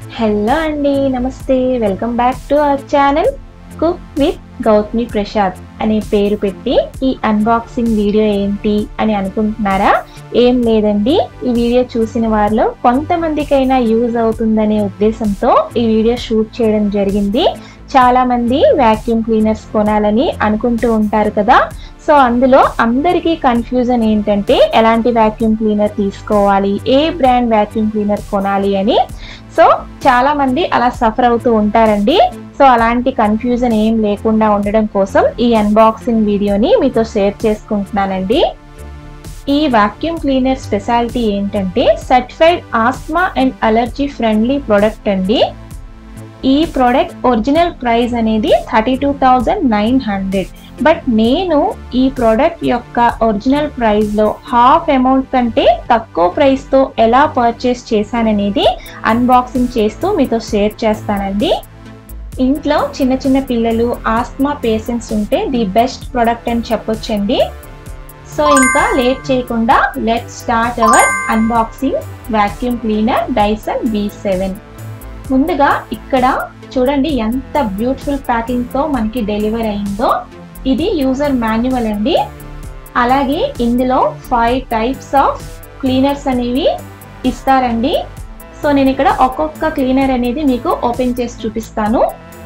hello అండి నమస్తే welcome back to our channel cook with Gautami Prasad అనే పేరు పెట్టి ఈ అన్బాక్సింగ్ వీడియో ఏంటి అని అనుకుంటున్నారా ఏం లేదండి ఈ వీడియో చూసిన వారిలో కొంతమందికైనా యూజ్ అవుతుందనే ఉద్దేశంతో ఈ వీడియో షూట్ చేయడం జరిగింది చాలా మంది వాక్యూమ్ క్లీనర్స్ కొనాలని అనుకుంటూ ఉంటారు కదా సో అందులో అందరికీ కన్ఫ్యూజన్ ఏంటంటే ఎలాంటి వాక్యూమ్ క్లీనర్ తీసుకోవాలి ఏ బ్రాండ్ వాక్యూమ్ క్లీనర్ కొనాలి అని సో చాలా మంది అలా సఫర్ అవుతూ ఉంటారండి సో అలాంటి కన్ఫ్యూజన్ ఏం లేకుండా ఉండడం కోసం ఈ అన్బాక్సింగ్ వీడియోని మీతో షేర్ చేసుకుంటున్నానండి ఈ వాక్యూమ్ క్లీనర్ స్పెషాలిటీ ఏంటంటే certified asthma and allergy friendly product అండి ఈ ప్రోడక్ట్ ఒరిజినల్ ప్రైస్ అనేది thirty two thousand nine hundred but నేను ఈ ప్రోడక్ట్ యొక్క ఒరిజినల్ ప్రైస్లో హాఫ్ అమౌంట్ కంటే తక్కువ ప్రైస్తో ఎలా పర్చేస్ చేశాననేది అన్బాక్సింగ్ చేస్తూ మీతో షేర్ చేస్తానండి ఇంట్లో చిన్న చిన్న పిల్లలు ఆస్మా పేషెంట్స్ ఉంటే ది బెస్ట్ ప్రోడక్ట్ అని చెప్పొచ్చండి సో ఇంకా లేట్ చేయకుండా let start our unboxing vacuum cleaner Dyson V seven ముందుగా ఇక్కడ చూడండి ఎంత బ్యూటిఫుల్ ప్యాకింగ్తో మనకి డెలివర్ అయిందో ఇది యూజర్ మాన్యువల్ అండి అలాగే ఇందులో ఫైవ్ టైప్స్ ఆఫ్ క్లీనర్స్ అనేవి ఇస్తారండి సో నేను ఇక్కడ ఒక్కొక్క క్లీనర్ అనేది మీకు ఓపెన్ చేసి చూపిస్తాను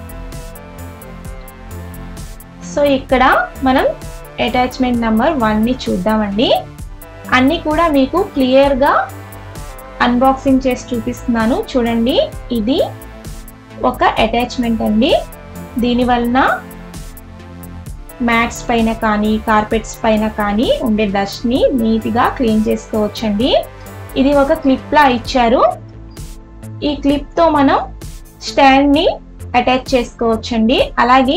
సో ఇక్కడ మనం అటాచ్మెంట్ నెంబర్ వన్ని చూద్దామండి అన్నీ కూడా మీకు క్లియర్గా అన్బాక్సింగ్ చేసి చూపిస్తున్నాను చూడండి ఇది ఒక అటాచ్మెంట్ అండి దీని వలన మ్యాట్స్ పైన కానీ కార్పెట్స్ పైన కానీ ఉండే డస్ట్ని నీట్గా క్లీన్ చేసుకోవచ్చండి ఇది ఒక క్లిప్లా ఇచ్చారు ఈ క్లిప్తో మనం స్టాండ్ని అటాచ్ చేసుకోవచ్చండి అలాగే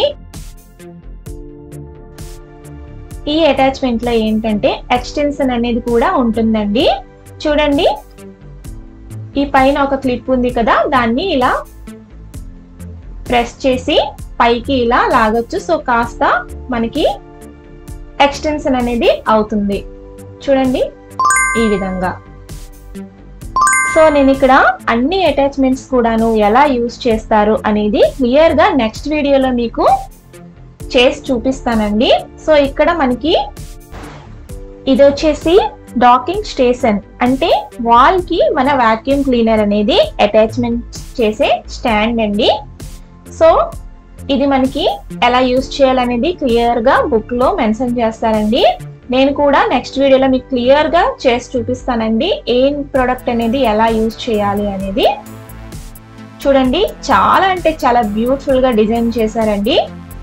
ఈ అటాచ్మెంట్లో ఏంటంటే ఎక్స్టెన్షన్ అనేది కూడా ఉంటుందండి చూడండి ఈ పైన ఒక క్లిప్ ఉంది కదా దాన్ని ఇలా ప్రెస్ చేసి పైకి ఇలా లాగొచ్చు సో కాస్త మనకి ఎక్స్టెన్షన్ అనేది అవుతుంది చూడండి ఈ విధంగా సో నేను ఇక్కడ అన్ని అటాచ్మెంట్స్ కూడాను ఎలా యూజ్ చేస్తారు అనేది క్లియర్గా నెక్స్ట్ వీడియోలో మీకు చేసి చూపిస్తానండి సో ఇక్కడ మనకి ఇది వచ్చేసి డాకింగ్ స్టేషన్ అంటే వాల్ కి మన వాక్యూమ్ క్లీనర్ అనేది అటాచ్మెంట్ చేసే స్టాండ్ అండి సో ఇది మనకి ఎలా యూస్ చేయాలనేది క్లియర్ గా బుక్ లో మెన్షన్ చేస్తారండి నేను కూడా నెక్స్ట్ వీడియోలో మీకు క్లియర్ గా చేసి చూపిస్తానండి ఏం ప్రోడక్ట్ అనేది ఎలా యూజ్ చేయాలి అనేది చూడండి చాలా అంటే చాలా బ్యూటిఫుల్ గా డిజైన్ చేశారండి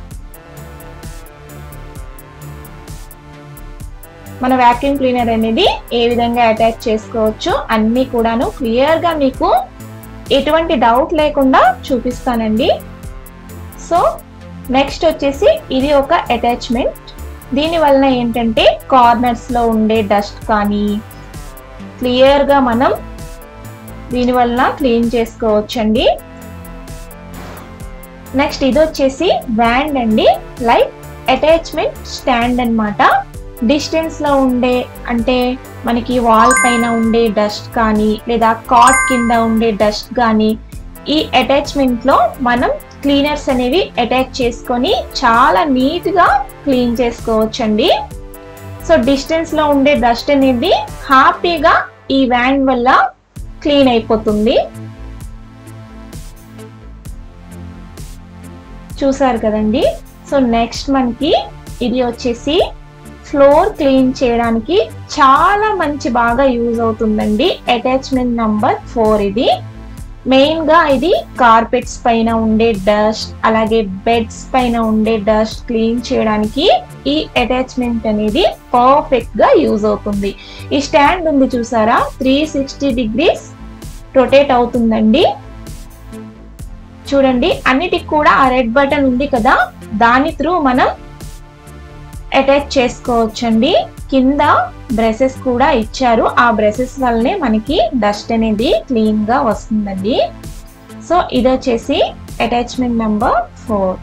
మన వ్యాక్యూమ్ క్లీనర్ అనేది ఏ విధంగా అటాచ్ చేసుకోవచ్చు అన్నీ కూడాను క్లియర్గా మీకు ఎటువంటి డౌట్ లేకుండా చూపిస్తానండి సో నెక్స్ట్ వచ్చేసి ఇది ఒక అటాచ్మెంట్ దీని వలన ఏంటంటే కార్నర్స్లో ఉండే డస్ట్ కానీ క్లియర్గా మనం దీని వలన క్లీన్ చేసుకోవచ్చండి నెక్స్ట్ ఇది వచ్చేసి బ్యాండ్ అండి లైక్ అటాచ్మెంట్ స్టాండ్ అనమాట డిస్టెన్స్ లో ఉండే అంటే మనకి వాల్ పైన ఉండే డస్ట్ కానీ లేదా కాట్ కింద ఉండే డస్ట్ కానీ ఈ అటాచ్మెంట్ లో మనం క్లీనర్స్ అనేవి అటాచ్ చేసుకొని చాలా నీట్ గా క్లీన్ చేసుకోవచ్చండి సో డిస్టెన్స్ లో ఉండే డస్ట్ అనేది హ్యాపీగా ఈ వ్యాన్ వల్ల క్లీన్ అయిపోతుంది చూసారు కదండి సో నెక్స్ట్ మనకి ఇది వచ్చేసి ఫ్లోర్ క్లీన్ చేయడానికి చాలా మంచి బాగా యూజ్ అవుతుందండి అటాచ్మెంట్ నంబర్ ఫోర్ ఇది మెయిన్ గా ఇది కార్పెట్స్ పైన ఉండే డస్ట్ అలాగే బెడ్స్ పైన ఉండే డస్ట్ క్లీన్ చేయడానికి ఈ అటాచ్మెంట్ అనేది పర్ఫెక్ట్ గా యూజ్ అవుతుంది ఈ స్టాండ్ ఉంది చూసారా త్రీ సిక్స్టీ డిగ్రీస్ రొటేట్ అవుతుందండి చూడండి అన్నిటికి కూడా ఆ రెడ్ బటన్ ఉంది కదా దాని త్రూ మనం అటాచ్ చేసుకోవచ్చండి కింద బ్రషెస్ కూడా ఇచ్చారు ఆ బ్రషెస్ వల్లనే మనకి డస్ట్ అనేది క్లీన్ గా వస్తుందండి సో ఇది వచ్చేసి అటాచ్మెంట్ నెంబర్ ఫోర్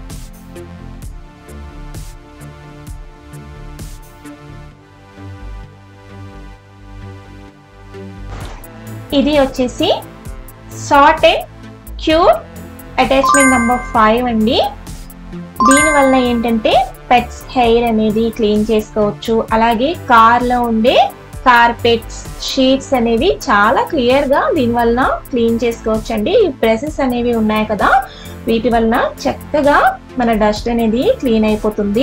ఇది వచ్చేసి సార్టెడ్ క్యూర్ అటాచ్మెంట్ నెంబర్ ఫైవ్ అండి దీనివల్ల ఏంటంటే పెట్స్ హెయిర్ అనేది క్లీన్ చేసుకోవచ్చు అలాగే కార్లో ఉండే కార్పెట్స్ షీట్స్ అనేవి చాలా క్లియర్గా దీనివల్ల క్లీన్ చేసుకోవచ్చు అండి ఈ ప్రెసెస్ అనేవి ఉన్నాయి కదా వీటి వలన చక్కగా మన డస్ట్ అనేది క్లీన్ అయిపోతుంది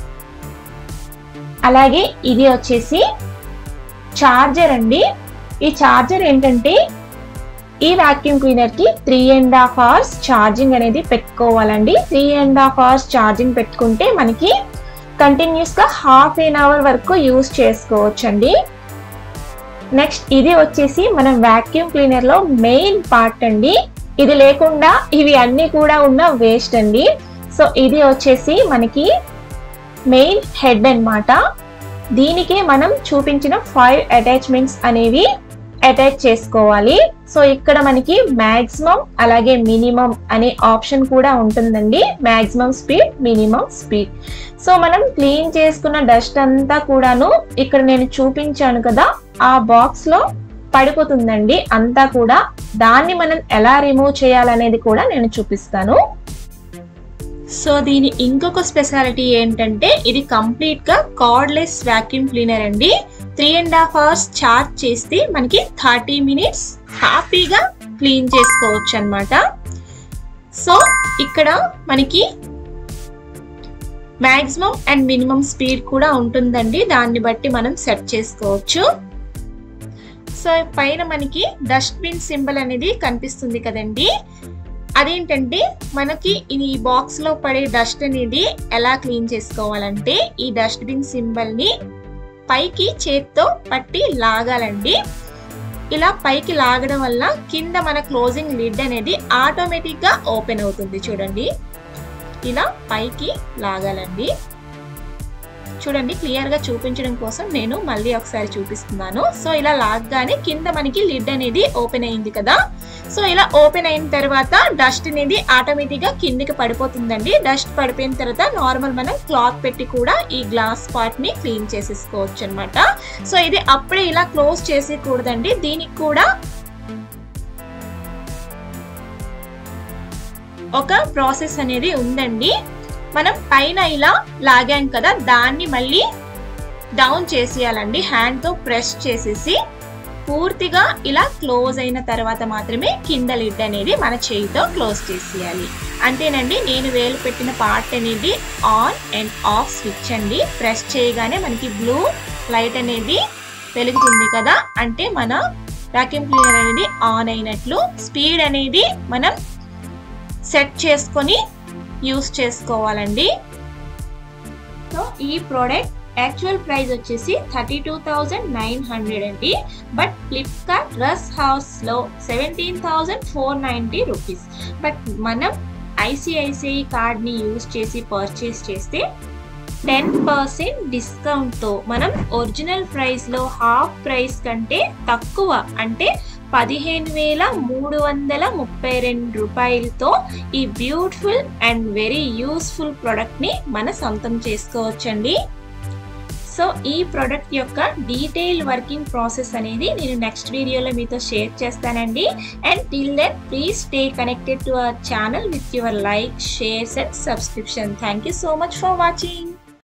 అలాగే ఇది వచ్చేసి చార్జర్ అండి ఈ చార్జర్ ఏంటంటే ఈ వాక్యూమ్ క్లీనర్ కి three and half hours charging అనేది పెట్టుకోవాలండి three and half hours charging పెట్టుకుంటే మనకి కంటిన్యూస్ గా హాఫ్ ఎన్ అవర్ వరకు యూస్ చేసుకోవచ్చండి నెక్స్ట్ ఇది వచ్చేసి మనం వాక్యూమ్ క్లీనర్ లో మెయిన్ పార్ట్ అండి ఇది లేకుండా ఇవి అన్ని కూడా ఉన్న వేస్ట్ అండి సో ఇది వచ్చేసి మనకి మెయిన్ హెడ్ అన్నమాట దీనికి మనం చూపించిన ఫైవ్ అటాచ్మెంట్స్ అనేవి అటాచ్ చేసుకోవాలి సో ఇక్కడ మనకి మాక్సిమం అలాగే మినిమం అనే ఆప్షన్ కూడా ఉంటుందండి maximum speed minimum speed so మనం క్లీన్ చేసుకున్న డస్ట్ అంతా కూడాను ఇక్కడ నేను చూపించాను కదా ఆ బాక్స్ లో పడిపోతుందండి అంతా కూడా దాన్ని మనం ఎలా రిమూవ్ చేయాలనేది కూడా నేను చూపిస్తాను సో దీని ఇంకొక స్పెషాలిటీ ఏంటంటే ఇది కంప్లీట్ గా కార్డ్లెస్ వాక్యూమ్ క్లీనర్ అండి three and half hours charge చేస్తే మనకి థర్టీ మినిట్స్ హ్యాపీగా క్లీన్ చేసుకోవచ్చు అనమాట సో ఇక్కడ మనకి మాక్సిమం అండ్ మినిమం స్పీడ్ కూడా ఉంటుందండి దాన్ని బట్టి మనం సెట్ చేసుకోవచ్చు సో పైన మనకి డస్ట్బిన్ సింబల్ అనేది కనిపిస్తుంది కదండి అదేంటంటే మనకి ఈ బాక్స్ లో పడే డస్ట్ అనేది ఎలా క్లీన్ చేసుకోవాలంటే ఈ డస్ట్బిన్ సింబల్ ని పైకి చేత్తో పట్టి లాగాలండి ఇలా పైకి లాగడం వల్ల కింద మన క్లోజింగ్ లిడ్ అనేది ఆటోమేటిక్ గా ఓపెన్ అవుతుంది చూడండి ఇలా పైకి లాగాలండి చూడండి క్లియర్ గా చూపించడం కోసం నేను మళ్ళీ ఒకసారి చూపిస్తున్నాను సో ఇలా లాగ్గానే కింద మనకి లిడ్ అనేది ఓపెన్ అయింది కదా సో ఇలా ఓపెన్ అయిన తర్వాత డస్ట్ అనేది ఆటోమేటిక్ గా కిందికి పడిపోతుందండి డస్ట్ పడిపోయిన తర్వాత నార్మల్ మనం క్లాత్ పెట్టి కూడా ఈ గ్లాస్ పార్ట్ ని క్లీన్ చేసేసుకోవచ్చు అనమాట సో ఇది అప్పుడే ఇలా క్లోజ్ చేసేయకూడదండి దీనికి కూడా ఒక ప్రాసెస్ అనేది ఉందండి మనం పైన ఇలా లాగాం కదా దాన్ని మళ్ళీ డౌన్ చేసేయాలండి హ్యాండ్తో ప్రెస్ చేసేసి పూర్తిగా ఇలా క్లోజ్ అయిన తర్వాత మాత్రమే కింద లిడ్ అనేది మన చేయితో క్లోజ్ చేసేయాలి అంతేనండి నేను వేలు పెట్టిన పార్ట్ అనేది ఆన్ అండ్ ఆఫ్ స్విచ్ అండి ప్రెస్ చేయగానే మనకి బ్లూ లైట్ అనేది వెలుగుతుంది కదా అంటే మన వాక్యూమ్ క్లీనర్ అనేది ఆన్ అయినట్లు స్పీడ్ అనేది మనం సెట్ చేసుకొని యూస్ చేసుకోవాలండి సో ఈ ప్రోడక్ట్ యాక్చువల్ ప్రైస్ వచ్చేసి thirty two thousand nine hundred అండి బట్ ఫ్లిప్కార్ట్ రస్ హౌస్లో seventeen thousand four ninety rupees but మనం ఐసిఐసిఐ కార్డ్ని యూజ్ చేసి పర్చేస్ చేస్తే టెన్ పర్సెంట్ డిస్కౌంట్తో మనం ఒరిజినల్ ప్రైస్లో హాఫ్ ప్రైస్ కంటే తక్కువ అంటే పదిహేను వేల మూడు వందల ముప్పై రెండు రూపాయలతో ఈ బ్యూటిఫుల్ అండ్ వెరీ యూస్ఫుల్ ప్రోడక్ట్ని మన సొంతం చేసుకోవచ్చండి సో ఈ ప్రోడక్ట్ యొక్క డీటెయిల్ వర్కింగ్ ప్రాసెస్ అనేది నేను నెక్స్ట్ వీడియోలో మీతో షేర్ చేస్తానండి and till then please stay connected to our channel with your like shares and subscription thank you so much for watching